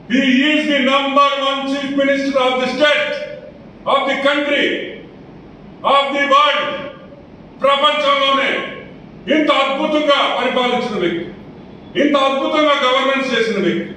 He is the number one chief minister of the state, of the country, of the world. ప్రపంచంలోనే ఇంత అద్భుతంగా పరిపాలించిన వ్యక్తి ఇంత అద్భుతంగా గవర్నెన్స్ చేసిన వ్యక్తి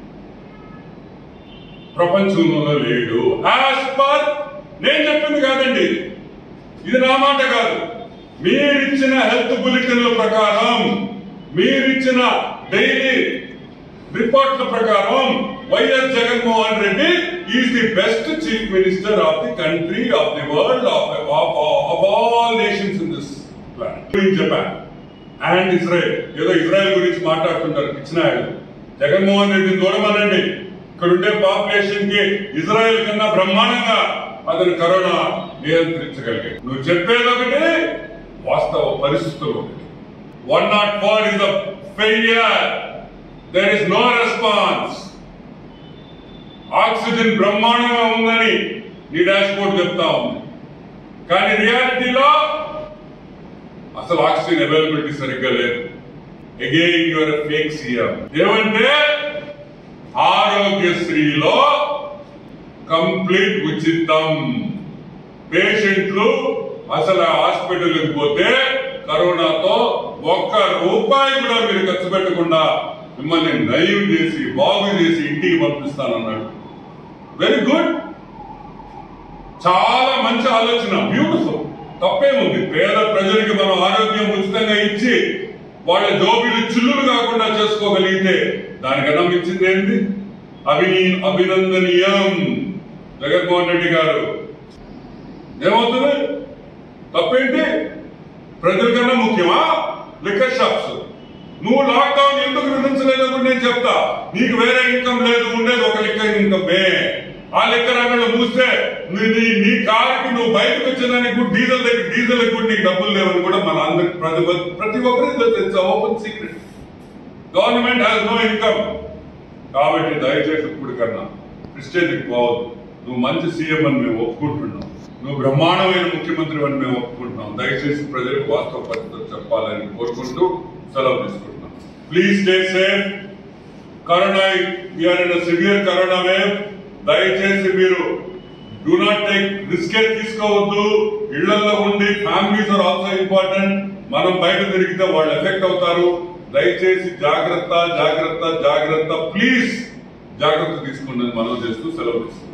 ప్రపంచంలో లేడు యాజ్ పర్ నేను చెప్పింది కాదండి ఇది నా మాట కాదు మీరిచ్చిన హెల్త్ బులెటిన్ల ప్రకారం మీరిచ్చిన డైలీ రిపోర్ట్ల ప్రకారం YS Jaganmohan Reddy is the best chief minister of the country of the world of of all nations in this plan Japan and Israel ఏదో ఇజ్రాయెల్ గురించి మాట్లాడుతుంటారు ఇచ్చినాడు జగన్మోహన్ రెడ్డిని చూడమనండి ఇక్కడ ఉండే పాపులేషన్ కి ఇజ్రాయెల్ కన్నా బ్రహ్మాండంగా అతను కరోనా నియంత్రించగలిగాడు నువ్వు చెప్పేది ఒకటి వాస్తవ పరిస్థితులు ఒకటి one not four is the failure there is no response oxygen బ్రహ్మాండంగా ఉందని నీ డాష్ బోర్డ్ చెప్తా ఉంది కానీ రియాలిటీలో అసలు ఆక్సిజన్ అవైలబిలిటీ సరిగ్గా లేదు అగైన్ యువర్ ఫేక్ సీఎం ఏమంటే ఆరోగ్యశ్రీలో కంప్లీట్ ఉచితం పేషెంట్లు అసలు హాస్పిటల్కి పోతే కరోనాతో ఒక్క రూపాయి కూడా మీరు ఖర్చు పెట్టకుండా మిమ్మల్ని నయం చేసి బాగు చేసి ఇంటికి పంపిస్తానన్నాడు వెరీ గుడ్ చాలా మంచి ఆలోచన బ్యూటిఫుల్ తప్పేముంది పేద ప్రజలకి మనం ఆరోగ్యం ఉచితంగా ఇచ్చి వాళ్ళ జోబీలు చిల్లులు కాకుండా చేసుకోగలిగితే దానికన్నా మించింది ఏంటి అభిని అభినందనీయం జగన్మోహన్ రెడ్డి గారు ఏమవుతుంది తప్పేంటి ప్రజలకన్నా ముఖ్యమా లిక్కర్ షాప్స్ నువ్వు లాక్డౌన్ ఎందుకు విధించలేదు కూడా నేను చెప్తా నీకు వేరే ఇన్కమ్ లేదు ఉండేది ఒక లిక్కర్ ఇన్కమే ఆ లిక్కర్ అంగళ్ళు మూస్తే నీ నీ- నీ కారుకి నువ్వు బయటకు వచ్చేదానికి కూడా డీజిల్ దగ్గర డీజిల్ కూడా నీకు డబ్బులు లేవని కూడా మన అందరికి ప్రతి ఒక్క- ప్రతి ఒక్కరికి తెలుసు open secret government has no income కాబట్టి దయచేసి ఇప్పుడు కన్నా ప్రిస్టేజ్కి పోవద్దు నువ్వు మంచి సీఎం అని మేము ఒప్పుకుంటున్నాం నువ్వు బ్రహ్మాండమైన ముఖ్యమంత్రి అని మేము ఒప్పుకుంటున్నాం దయచేసి ప్రజలకు వాస్తవ పరిస్థితులు చెప్పాలని కోరుకుంటూ సెలవు తీసుకుంటున్నాం please stay safe corona we are in severe corona wave దయచేసి మీరు డూ నాట్ టేక్ రిస్క్ తీసుకోవద్దు ఇళ్లలో ఉండి ఫ్యామిలీస్ ఆర్ ఆల్సో ఇంపార్టెంట్ మనం బయట తిరిగితే వాళ్ళు ఎఫెక్ట్ అవుతారు దయచేసి జాగ్రత్త జాగ్రత్త జాగ్రత్త ప్లీజ్ జాగ్రత్త తీసుకోండి అని మనం చేస్తూ సెలవు తీసుకుంటాం